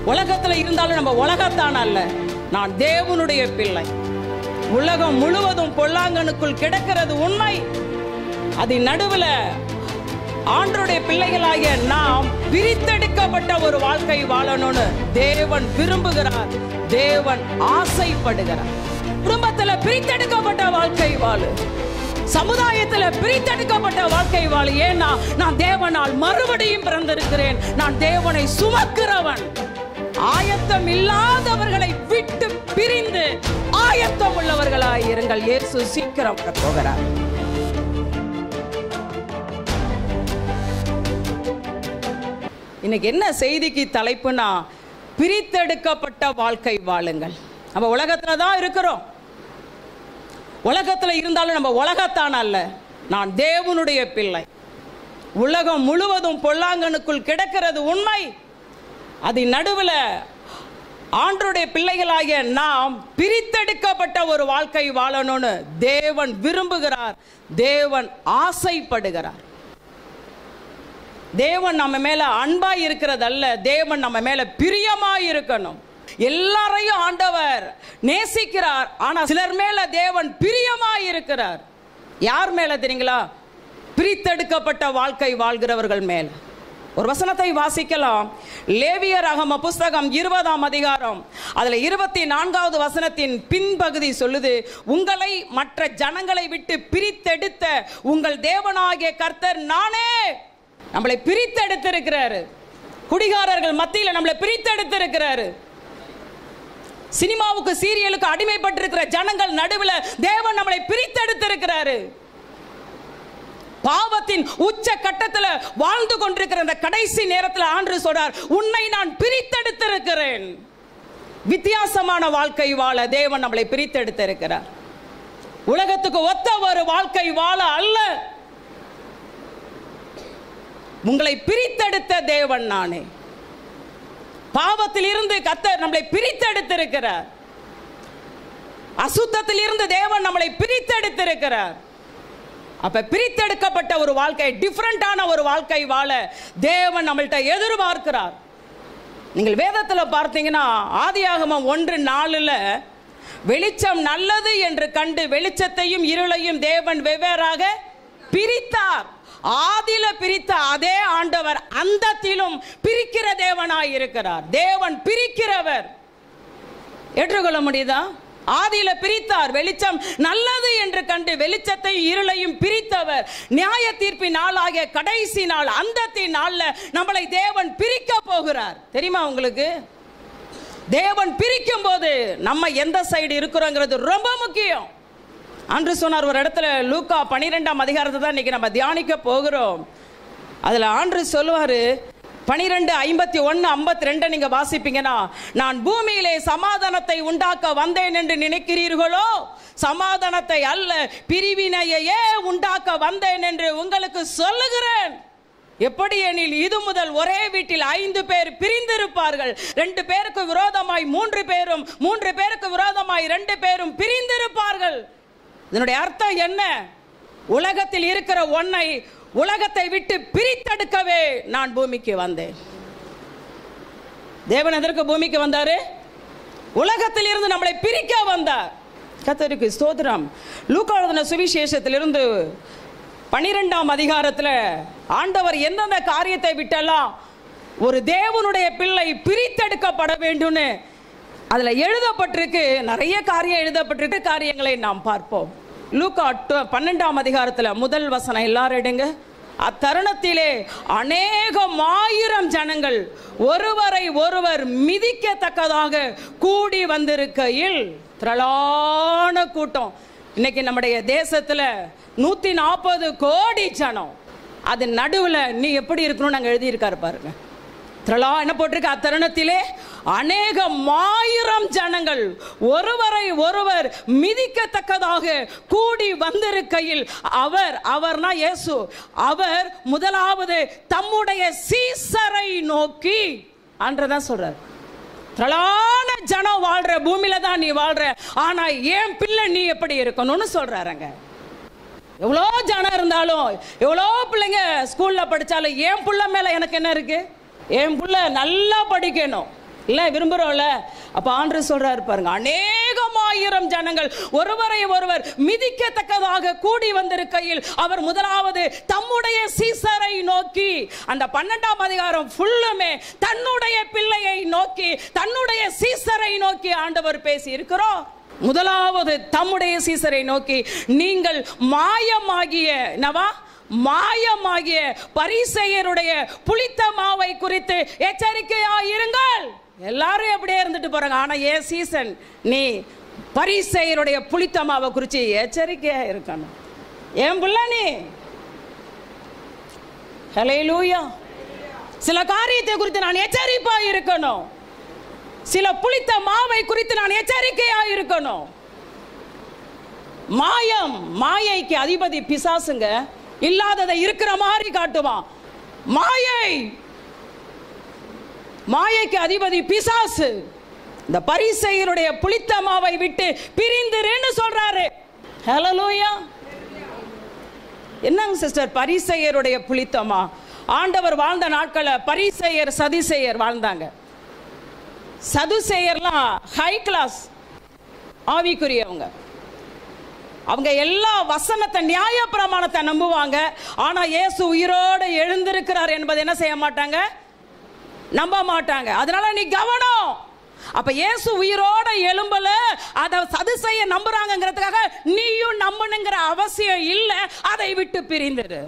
உலகத்துல இருந்தாலும் நம்ம உலகத்தான் அல்ல நான் தேவனுடைய பிள்ளை உலகம் முழுவதும் பொல்லாங்கனுக்குள் கிடக்கிறது உண்மை அதன் நடுவுல ஆண்டருடைய பிள்ளைகளாகிய நாம் பிரித்தெடுக்கப்பட்ட ஒரு வாழ்க்கை வாழணும்னு தேவன் விரும்புகிறார் தேவன் ஆசைப்படுகிறார் குடும்பத்துல பிரித்தெடுக்கப்பட்ட வாழ்க்கை வாழு சமுதாயத்துல பிரித்தெடுக்கப்பட்ட வாழ்க்கை வாழு ஏன்னா நான் தேவனால் மறுபடியும் பிறந்திருக்கிறேன் நான் தேவனை சுமக்கிறவன் ஆயத்தம் இல்லாதவர்களை விட்டு பிரிந்து ஆயத்தம் உள்ளவர்களாய் இருங்கள் இயேசு சீக்கிரம் வரப் போகிறார் இன்னைக்கு என்ன செய்திக்கு தலைப்புனா பிரித்தெடுக்கப்பட்ட வாழ்க்கை வாழுங்கள் நம்ம உலகத்துல தான் இருக்கிறோம் உலகத்துல இருந்தாலும் நம்ம உலகத்தான் அல்ல நான் தேவனுடைய பிள்ளை உலகம் முழுவதும் பொல்லாங்கனுக்குள் கிடக்கிறது உண்மை அதன் நடுவுல ஆண்டருடைய பிள்ளைகளாகிய நாம் பிரித்தெடுக்கப்பட்ட ஒரு வாழ்க்கை வாழணும்னு தேவன் விரும்புகிறார் தேவன் ஆசைப்படுகிறார் தேவன் நம்ம மேல அன்பா இருக்கிறதல்ல தேவன் நம்ம மேல பிரியமா இருக்கணும் எல்லாரையும் ஆண்டவர் நேசிக்கிறார் ஆனா சிலர் மேல தேவன் பிரியமா இருக்கிறார் யார் மேல தெரியுங்களா பிரித்தெடுக்கப்பட்ட வாழ்க்கை வாழ்கிறவர்கள் மேல ஒரு வசனத்தை வாசிக்கலாம் லேவியர் அகம புஸ்தகம் இருபதாம் அதிகாரம் அதுல இருபத்தி நான்காவது வசனத்தின் பின்பகுதி சொல்லுது உங்களை மற்ற ஜனங்களை விட்டு பிரித்தெடுத்த உங்கள் தேவனாகிய கர்த்தர் நானே நம்மளை பிரித்தெடுத்திருக்கிறாரு குடிகாரர்கள் மத்தியில் நம்மளை பிரித்தெடுத்திருக்கிறாரு சினிமாவுக்கு சீரியலுக்கு அடிமைப்பட்டிருக்கிற ஜனங்கள் நடுவில் தேவன் நம்மளை பிரித்தெடுத்திருக்கிறாரு பாவத்தின் உச்ச கட்டத்தில் வாழ்ந்து கொண்டிருக்கிற அந்த கடைசி நேரத்தில் ஆண்டு சொல்றார் உன்னை நான் பிரித்தெடுத்திருக்கிறேன் வித்தியாசமான வாழ்க்கை வாழ தேவன் நம்மளை பிரித்தெடுத்திருக்கிறார் உலகத்துக்கு ஒத்த ஒரு வாழ்க்கை வாழ அல்ல உங்களை பிரித்தெடுத்த தேவன் நானே பாவத்தில் இருந்து கத்தர் நம்மளை பிரித்தெடுத்திருக்கிறார் அசுத்தத்தில் இருந்து தேவன் நம்மளை பிரித்தெடுத்திருக்கிறார் அப்ப பிரித்தெடுக்கப்பட்ட ஒரு வாழ்க்கை டிஃப்ரெண்டான ஒரு வாழ்க்கை வாழ தேவன் நம்மள்ட்ட எதிர்பார்க்கிறார் நீங்கள் வேதத்தில் பார்த்தீங்கன்னா ஆதியாகமம் ஒன்று நாலுல வெளிச்சம் நல்லது என்று கண்டு வெளிச்சத்தையும் இருளையும் தேவன் வெவ்வேறாக பிரித்தார் ஆதில பிரித்த அதே ஆண்டவர் அந்தத்திலும் பிரிக்கிற தேவனாய் இருக்கிறார் தேவன் பிரிக்கிறவர் ஏற்றுக்கொள்ள முடியுதா ஆதியில பிரித்தார் வெளிச்சம் நல்லது என்று கண்டு வெளிச்சத்தை இருளையும் பிரித்தவர் நியாய தீர்ப்பின் நாளாகிய கடைசி நாள் அந்தத்தின் நாள்ல நம்மளை தேவன் பிரிக்க போகிறார் தெரியுமா உங்களுக்கு தேவன் பிரிக்கும் போது நம்ம எந்த சைடு இருக்கிறோங்கிறது ரொம்ப முக்கியம் அன்று சொன்னார் ஒரு இடத்துல லூக்கா பனிரெண்டாம் அதிகாரத்தை தான் இன்னைக்கு நம்ம தியானிக்க போகிறோம் அதில் ஆண்டு சொல்லுவார் பனிரெண்டு ஐம்பத்தி ஒன்று ஐம்பத்தி ரெண்டை நீங்கள் வாசிப்பீங்கன்னா நான் பூமியிலே சமாதானத்தை உண்டாக்க வந்தேன் என்று நினைக்கிறீர்களோ சமாதானத்தை அல்ல பிரிவினையையே உண்டாக்க வந்தேன் என்று உங்களுக்கு சொல்லுகிறேன் எப்படி எனில் இது முதல் ஒரே வீட்டில் ஐந்து பேர் பிரிந்திருப்பார்கள் ரெண்டு பேருக்கு விரோதமாய் மூன்று பேரும் மூன்று பேருக்கு விரோதமாய் ரெண்டு பேரும் பிரிந்திருப்பார்கள் இதனுடைய அர்த்தம் என்ன உலகத்தில் இருக்கிற ஒன்னை உலகத்தை விட்டு பிரித்தெடுக்கவே நான் பூமிக்கு வந்தேன் தேவன் எதற்கு பூமிக்கு வந்தாரு உலகத்தில் இருந்து நம்மளை பிரிக்க வந்தார் கத்தருக்கு ஸ்தோத்திரம் லூக்காளுதின சுவிசேஷத்திலிருந்து பனிரெண்டாம் அதிகாரத்தில் ஆண்டவர் எந்தெந்த காரியத்தை விட்டெல்லாம் ஒரு தேவனுடைய பிள்ளை பிரித்தெடுக்கப்பட வேண்டும்னு அதில் எழுதப்பட்டிருக்கு நிறைய காரியம் எழுதப்பட்டிருக்கு காரியங்களை நாம் பார்ப்போம் லூக்கா டு- பன்னெண்டாம் அதிகாரத்தில் முதல் வசனம் எல்லாரும் எடுங்க அத்தருணத்திலே அநேகம் ஆயிரம் ஜனங்கள் ஒருவரை ஒருவர் மிதிக்கத்தக்கதாக கூடி வந்திருக்கையில் திரளான கூட்டம் இன்னைக்கு நம்முடைய தேசத்துல நூத்தி நாற்பது கோடி ஜனம் அது நடுவுல நீ எப்படி இருக்கணும்னு நாங்கள் எழுதியிருக்காரு பாருங்க திரளா என்ன போட்டிருக்கு அத்தருணத்திலே அநேகம் ஆயிரம் ஜனங்கள் ஒருவரை ஒருவர் மிதிக்கத்தக்கதாக கூடி வந்திருக்கையில் அவர் அவர்னா இயேசு அவர் முதலாவது தம்முடைய சீசரை நோக்கி அன்றதான் சொல்றார் திரளான ஜனம் வாழ்ற பூமியில தான் நீ வாழ்ற ஆனா என் பிள்ளை நீ எப்படி இருக்கணும்னு சொல்றாருங்க எவ்வளோ ஜனம் இருந்தாலும் எவ்வளோ பிள்ளைங்க ஸ்கூல்ல படிச்சாலும் என் புள்ள மேல எனக்கு என்ன இருக்கு என் புள்ள நல்லா படிக்கணும் இல்ல விரும்புறோம்ல அப்ப ஆண்டு சொல்றாரு பாருங்க அநேகமாயிரம் ஜனங்கள் ஒருவரை ஒருவர் மிதிக்கத்தக்கதாக கூடி வந்திருக்கையில் அவர் முதலாவது தம்முடைய சீசரை நோக்கி அந்த பன்னெண்டாம் அதிகாரம் ஃபுல்லுமே தன்னுடைய பிள்ளையை நோக்கி தன்னுடைய சீசரை நோக்கி ஆண்டவர் பேசி இருக்கிறோம் முதலாவது தம்முடைய சீசரை நோக்கி நீங்கள் மாயமாகிய நவா மாயமாகிய பரிசெயருடைய புளித்த மாவை குறித்து எச்சரிக்கையா இருங்கள் எல்லாரும் எப்படியே இருந்துட்டு போறாங்க ஆனா ஏன் சீசன் நீ பரிசெயருடைய புளித்த மாவை குறித்து எச்சரிக்கையா இருக்கணும் ஏன் புள்ள நீ ஹalleluya சில காரியத்தை குறித்து நான் எச்சரிப்பா இருக்கணும் சில புளித்த மாவை குறித்து நான் எச்சரிக்கையா இருக்கணும் மாயம் மாயைக்கு அதிபதி பிசாசுங்க இல்லாததை இருக்கிற மாதிரி காட்டுவான் மாயை மாயைக்கு அதிபதி பிசாசு இந்த பரிசெயருடைய புளித்த மாவை விட்டு பிரிந்துருன்னு சொல்றாரு ஹalleluya என்னங்க சிஸ்டர் பரிசெயருடைய புளித்தமா ஆண்டவர் வாழ்ந்த நாட்கள பரிசெயர் சதிசெயர் வாழ்ந்தாங்க சதுசேயர்லாம் ஹை கிளாஸ் ஆவிக்குரியவங்க அவங்க எல்லா வசனத்தை நியாய பிரமாணத்தை நம்புவாங்க ஆனா இயேசு உயிரோடு எழுந்திருக்கிறார் என்பதை என்ன செய்ய மாட்டாங்க நம்ப மாட்டாங்க அதனால நீ கவனம் அப்ப இயேசு உயிரோட எலும்பல அத சதுசெய்ய நம்புறாங்கங்கிறதுக்காக நீயும் நம்பணுங்கிற அவசியம் இல்லை அதை விட்டு பிரிந்துரு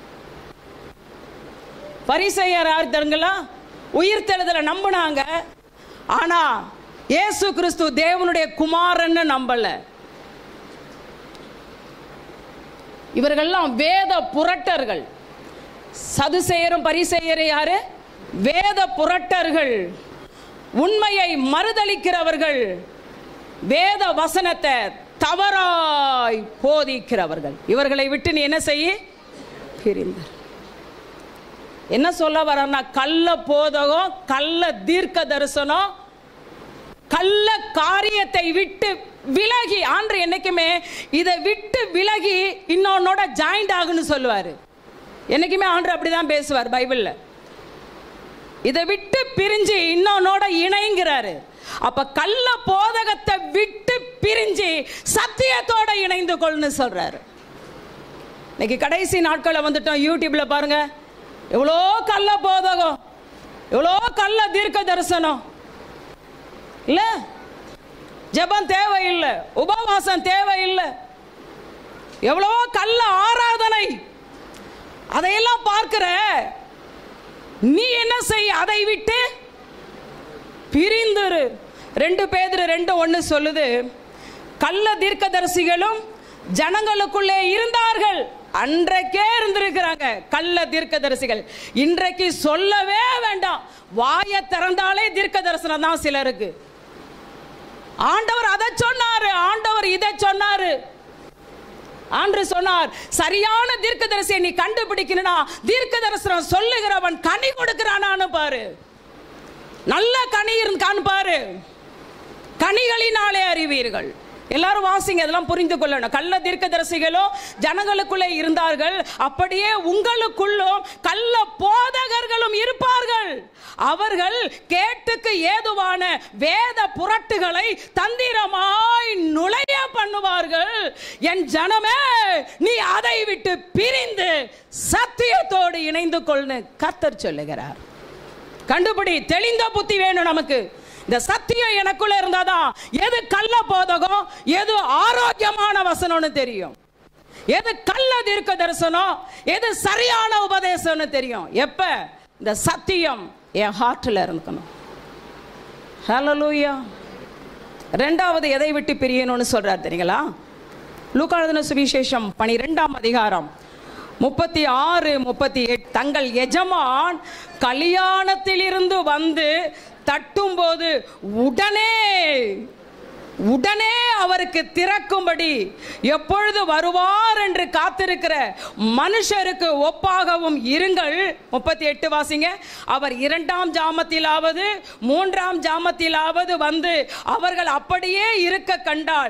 பரிசெய்யர் யார் தெரியுங்களா உயிர் தெழுதலை நம்பினாங்க ஆனா இயேசு கிறிஸ்து தேவனுடைய குமாரன்னு நம்பல இவர்கள்லாம் வேத புரட்டர்கள் சதுசெயரும் பரிசெயரும் யாரு வேத புரட்டர்கள் உண்மையை மறுதளிக்கிறவர்கள் வேத வசனத்தை தவறாய் போதிக்கிறவர்கள் இவர்களை விட்டு நீ என்ன செய்ய பிரிந்தர் என்ன சொல்ல வரன்னா கள்ள போதகம் கள்ள தீர்க்க தரிசனம் கள்ள காரியத்தை விட்டு விலகி ஆண்டு என்னைக்குமே இதை விட்டு விலகி இன்னொன்னோட ஜாயிண்ட் ஆகுன்னு சொல்லுவாரு என்னைக்குமே ஆண்டு அப்படிதான் பேசுவார் பைபிள்ல இதை விட்டு பிரிஞ்சு இன்னொன்னோட இணைங்கிறாரு அப்ப கள்ள போதகத்தை விட்டு பிரிஞ்சு சத்தியத்தோட இணைந்து கொள்னு சொல்றாரு இன்னைக்கு கடைசி நாட்களை வந்துட்டோம் யூடியூப்ல பாருங்க எவ்வளோ கள்ள போதகம் எவ்வளோ கள்ள தீர்க்க தரிசனம் இல்ல ஜெபம் தேவையில்லை உபவாசம் தேவையில்லை எவ்வளவோ கள்ள ஆராதனை அதையெல்லாம் பார்க்கிற நீ என்ன செய் அதை விட்டு பிரிந்துரு ரெண்டு பேர் ரெண்டு ஒன்று சொல்லுது கள்ள தீர்க்கதரிசிகளும் ஜனங்களுக்குள்ளே இருந்தார்கள் அன்றைக்கே இருந்திருக்கிறாங்க கள்ள தீர்க்கதரிசிகள் இன்றைக்கு சொல்லவே வேண்டாம் வாயை திறந்தாலே தீர்க்க தரிசனம் தான் சிலருக்கு ஆண்டவர் அதை சொன்னாரு ஆண்டவர் இதை சொன்னாரு ஆண்டு சொன்னார் சரியான தீர்க்கதரிசியை நீ கண்டுபிடிக்கணும்னா தீர்க்க தரிசனம் சொல்லுகிறவன் கனி கொடுக்கிறானான்னு பாரு நல்ல கனி இருக்கான்னு பாரு கனிகளினாலே அறிவீர்கள் எல்லாரும் வாசிங்க அதெல்லாம் புரிந்து கொள்ளணும் கள்ள தீர்க்கதரிசிகளோ ஜனங்களுக்குள்ளே இருந்தார்கள் அப்படியே உங்களுக்குள்ளும் கள்ள போதகர்களும் இருப்பார்கள் அவர்கள் கேட்டுக்கு ஏதுவான வேத புரட்டுகளை தந்திரமாய் நுழைய பண்ணுவார்கள் என் ஜனமே நீ அதை விட்டு பிரிந்து சத்தியத்தோடு இணைந்து கொள்னு கத்தர் சொல்லுகிறார் கண்டுபிடி தெளிந்த புத்தி வேணும் நமக்கு இந்த சத்தியம் எனக்குள்ள இருந்தாதான் எது கள்ள போதகம் எது ஆரோக்கியமான வசனம்னு தெரியும் எது கள்ள தீர்க்க தரிசனம் எது சரியான உபதேசம்னு தெரியும் எப்ப இந்த சத்தியம் என் ஹார்ட்ல இருக்கணும் ஹalleluya ரெண்டாவது எதை விட்டு பிரியணும்னு சொல்றார் தெரியுங்களா லூக்கானதன சுவிசேஷம் பனிரெண்டாம் அதிகாரம் முப்பத்தி ஆறு முப்பத்தி எட்டு தங்கள் எஜமான் கல்யாணத்திலிருந்து வந்து தட்டும்போது உடனே உடனே அவருக்கு திறக்கும்படி எப்பொழுது வருவார் என்று காத்திருக்கிற மனுஷருக்கு ஒப்பாகவும் இருங்கள் முப்பத்தி எட்டு வாசிங்க அவர் இரண்டாம் ஜாமத்திலாவது மூன்றாம் ஜாமத்திலாவது வந்து அவர்கள் அப்படியே இருக்க கண்டால்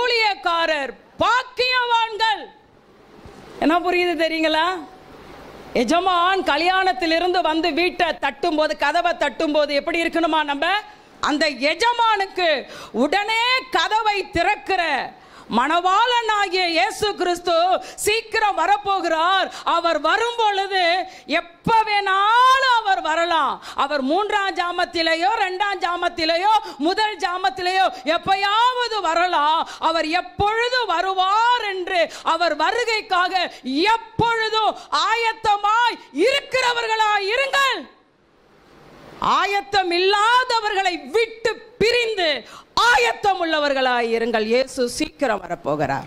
அவ்வூழியக்காரர் பாக்கியவான்கள் என்ன புரியுது தெரியுங்களா எஜமான் கல்யாணத்திலிருந்து வந்து வீட்டை தட்டும்போது கதவை தட்டும்போது எப்படி இருக்கணுமா நம்ம அந்த எஜமானுக்கு உடனே கதவை திறக்கிற மணவாளனாகிய இயேசு கிறிஸ்து சீக்கிரம் வரப்போகிறார் அவர் வரும் பொழுது எப்ப வேணாலும் அவர் வரலாம் அவர் மூன்றாம் ஜாமத்திலேயோ ரெண்டாம் ஜாமத்திலேயோ முதல் ஜாமத்திலேயோ எப்பயாவது வரலாம் அவர் எப்பொழுது வருவார் என்று அவர் வருகைக்காக எப்பொழுதும் ஆயத்தமாய் இருக்கிறவர்களாய் இருங்கள் ஆயத்தம் இல்லாதவர்களை விட்டு பிரிந்து ஆயத்தம் உள்ளவர்களாய் இருங்கள் இயேசு சீக்கிரம் வரப்போகிறார்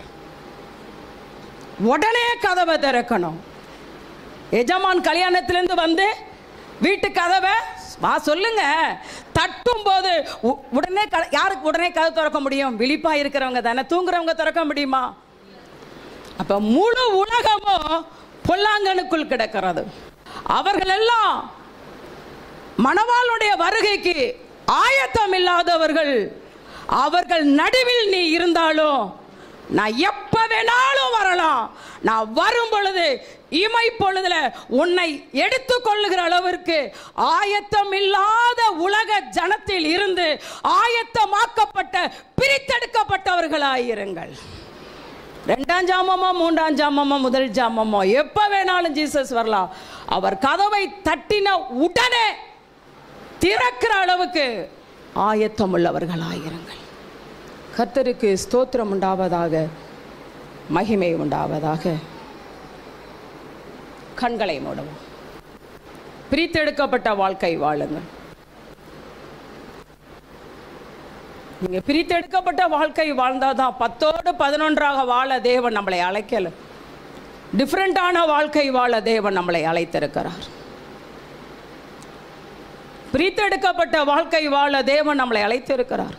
உடனே கதவை திறக்கணும் எஜமான் கல்யாணத்திலிருந்து வந்து வீட்டு கதவை வா சொல்லுங்க தட்டும் போது உ- உடனே க- யாருக்கு உடனே கதவை திறக்க முடியும் விழிப்பா இருக்கிறவங்க தானே தூங்குறவங்க திறக்க முடியுமா அப்ப முழு உலகமும் பொல்லாங்கனுக்குள் கிடக்கிறது அவர்கள் எல்லாம் மணவாளுடைய வருகைக்கு ஆயத்தம் இல்லாதவர்கள் அவர்கள் நடுவில் நீ இருந்தாலும் நான் எப்ப வேணாலும் வரலாம் நான் வரும் பொழுது இமை பொழுதுல உன்னை எடுத்துக்கொள்ளுகிற அளவிற்கு ஆயத்தம் இல்லாத உலக ஜனத்தில் இருந்து ஆயத்தமாக்கப்பட்ட பிரித்தெடுக்கப்பட்டவர்களாயிருங்கள் ரெண்டாம் ஜாமமோ மூன்றாம் ஜாமமோ முதல் ஜாமமோ எப்ப வேணாலும் ஜீசஸ் வரலாம் அவர் கதவை தட்டின உடனே திறக்கிற அளவுக்கு ஆயத்தம் உள்ளவர்களாயிருங்கள் கர்த்தருக்கு ஸ்தோத்திரம் உண்டாவதாக மகிமை உண்டாவதாக கண்களை மூடவும் பிரித்தெடுக்கப்பட்ட வாழ்க்கை வாழுங்கள் நீங்க பிரித்தெடுக்கப்பட்ட வாழ்க்கை வாழ்ந்தாதான் பத்தோடு பதினொன்றாக வாழ தேவன் நம்மளை அழைக்கல டிஃப்ரெண்டான வாழ்க்கை வாழ தேவன் நம்மளை அழைத்திருக்கிறார் பிரித்தெடுக்கப்பட்ட வாழ்க்கை வாழ தேவன் நம்மளை அழைத்திருக்கிறார்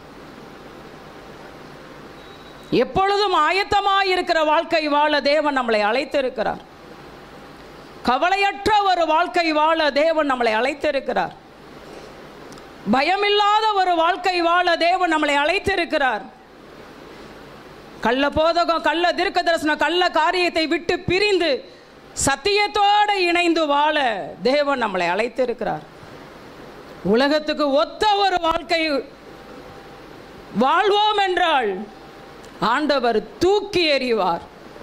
எப்பொழுதும் ஆயத்தமாய் இருக்கிற வாழ்க்கை வாழ தேவன் நம்மளை அழைத்திருக்கிறார் கவலையற்ற ஒரு வாழ்க்கை வாழ தேவன் நம்மளை அழைத்திருக்கிறார் பயமில்லாத ஒரு வாழ்க்கை வாழ தேவன் நம்மளை அழைத்திருக்கிறார் கள்ள போதகம் கள்ள தீர்க்க தரிசனம் கள்ள காரியத்தை விட்டு பிரிந்து சத்தியத்தோடு இணைந்து வாழ தேவன் நம்மளை அழைத்திருக்கிறார் உலகத்துக்கு ஒத்த ஒரு வாழ்க்கை வாழ்வோம் என்றால் ஆண்டவர் தூக்கி எறிவார்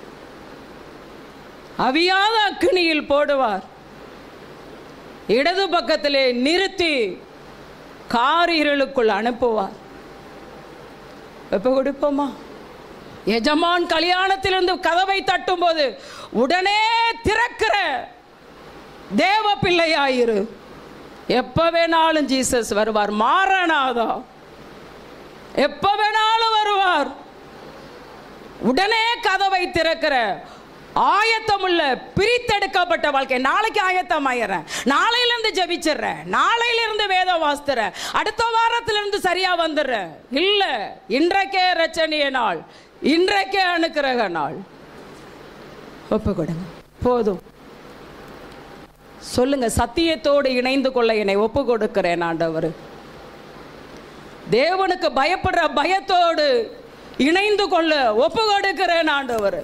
அவியாத அக்கினியில் போடுவார் இடது பக்கத்திலே நிறுத்தி கார் இருளுக்குள் அனுப்புவார் எப்ப கொடுப்போமா எஜமான் கல்யாணத்திலிருந்து கதவை தட்டும்போது உடனே திறக்கிற தேவ பிள்ளையாயிரு எப்ப வேணாலும் ஜீசஸ் வருவார் மாறனாதா எப்ப வேணாலும் வருவார் உடனே கதவை திறக்கிற ஆயத்தமுள்ள பிரித்தெடுக்கப்பட்ட வாழ்க்கை நாளைக்கு ஆயத்தம் ஆயிடுறேன் நாளையிலிருந்து ஜெபிச்சிடுறேன் நாளையிலிருந்து வேதம் வாசித்துறேன் அடுத்த வாரத்திலிருந்து சரியா வந்துடுறேன் இல்ல இன்றைக்கே ரச்சனைய நாள் இன்றைக்கே அனுக்கிரக நாள் ஒப்பு கொடுங்க போதும் சொல்லுங்க சத்தியத்தோடு இணைந்து கொள்ள என்னை ஒப்பு கொடுக்கிறேன் ஆண்டவர் தேவனுக்கு பயப்படுற பயத்தோடு இணைந்து கொள்ள ஒப்பு கொடுக்கிறேன் ஆண்டவர்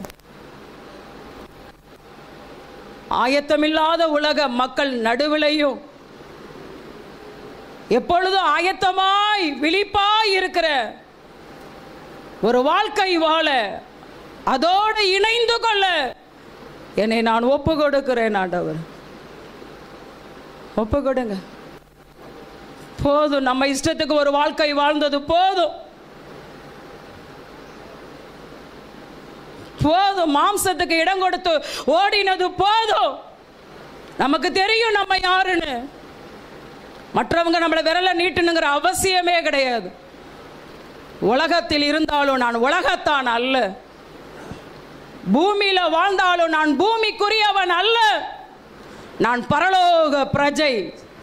ஆயத்தமில்லாத உலக மக்கள் நடுவிலையும் எப்பொழுதும் ஆயத்தமாய் விழிப்பாய் இருக்கிற ஒரு வாழ்க்கை வாழ அதோடு இணைந்து கொள்ள என்னை நான் ஒப்பு கொடுக்கிறேன் ஆண்டவர் ஒப்பு கொடுங்க போதும் நம்ம இஷ்டத்துக்கு ஒரு வாழ்க்கை வாழ்ந்தது போதும் போதும் மாம்சத்துக்கு இடம் கொடுத்து ஓடினது போதும் நமக்கு தெரியும் நம்ம யாருன்னு மற்றவங்க நம்மளை விரல நீட்டணுங்கிற அவசியமே கிடையாது உலகத்தில் இருந்தாலும் நான் உலகத்தான் அல்ல பூமியில வாழ்ந்தாலும் நான் பூமிக்குரியவன் அல்ல நான் பரலோக பிரஜை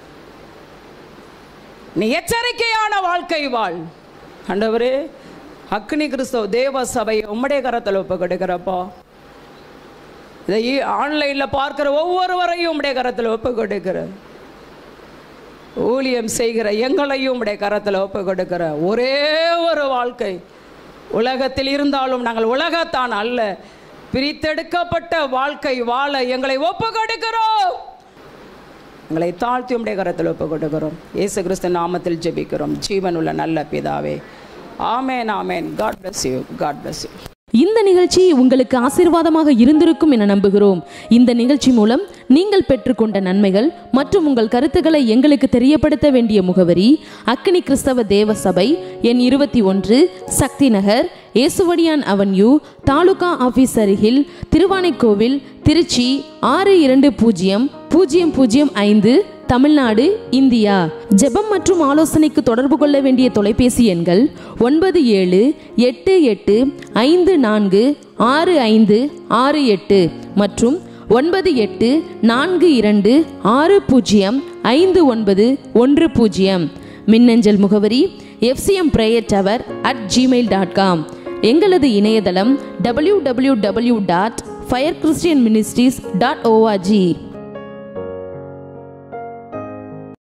நீ எச்சரிக்கையான வாழ்க்கை வாழ் ஆண்டவரே அக்னி கிறிஸ்தவ தேவ சபையை உம்முடைய கரத்தில் ஒப்பு கொடுக்கிறப்பா இதை ஆன்லைனில் பார்க்கிற ஒவ்வொருவரையும் உம்முடைய கரத்தில் ஒப்பு கொடுக்கிற ஊழியம் செய்கிற எங்களையும் உம்முடைய கரத்தில் ஒப்பு கொடுக்கிற ஒரே ஒரு வாழ்க்கை உலகத்தில் இருந்தாலும் நாங்கள் உலகத்தான் அல்ல பிரித்தெடுக்கப்பட்ட வாழ்க்கை வாழ எங்களை ஒப்பு கொடுக்கிறோம் எங்களை தாழ்த்தி உடைய கரத்தில் ஒப்பு கொடுக்கிறோம் இயேசு கிறிஸ்து நாமத்தில் ஜெபிக்கிறோம் ஜீவன் உள்ள நல்ல பிதாவே ஆமேன் ஆமேன் God bless you God bless you இந்த நிகழ்ச்சி உங்களுக்கு ஆசீர்வாதமாக இருந்திருக்கும் என நம்புகிறோம் இந்த நிகழ்ச்சி மூலம் நீங்கள் பெற்றுக்கொண்ட நன்மைகள் மற்றும் உங்கள் கருத்துக்களை எங்களுக்கு தெரியப்படுத்த வேண்டிய முகவரி அக்கினி கிறிஸ்தவ தேவ சபை எண் இருபத்தி ஒன்று சக்தி நகர் ஏசுவடியான் அவென்யூ தாலுகா ஆபீஸ் அருகில் திருவானைக்கோவில் திருச்சி ஆறு இரண்டு பூஜ்ஜியம் பூஜ்ஜியம் பூஜ்ஜியம் ஐந்து தமிழ்நாடு இந்தியா ஜெபம் மற்றும் ஆலோசனைக்கு தொடர்பு கொள்ள வேண்டிய தொலைபேசி எண்கள் ஒன்பது ஏழு எட்டு எட்டு ஐந்து நான்கு ஆறு ஐந்து ஆறு எட்டு மற்றும் ஒன்பது எட்டு நான்கு இரண்டு ஆறு பூஜ்ஜியம் ஐந்து ஒன்பது ஒன்று பூஜ்ஜியம் மின்னஞ்சல் முகவரி FCM prayer tower at Gmail dot com எங்களது இணையதளம் W W W dot fire Christian ministries dot O R G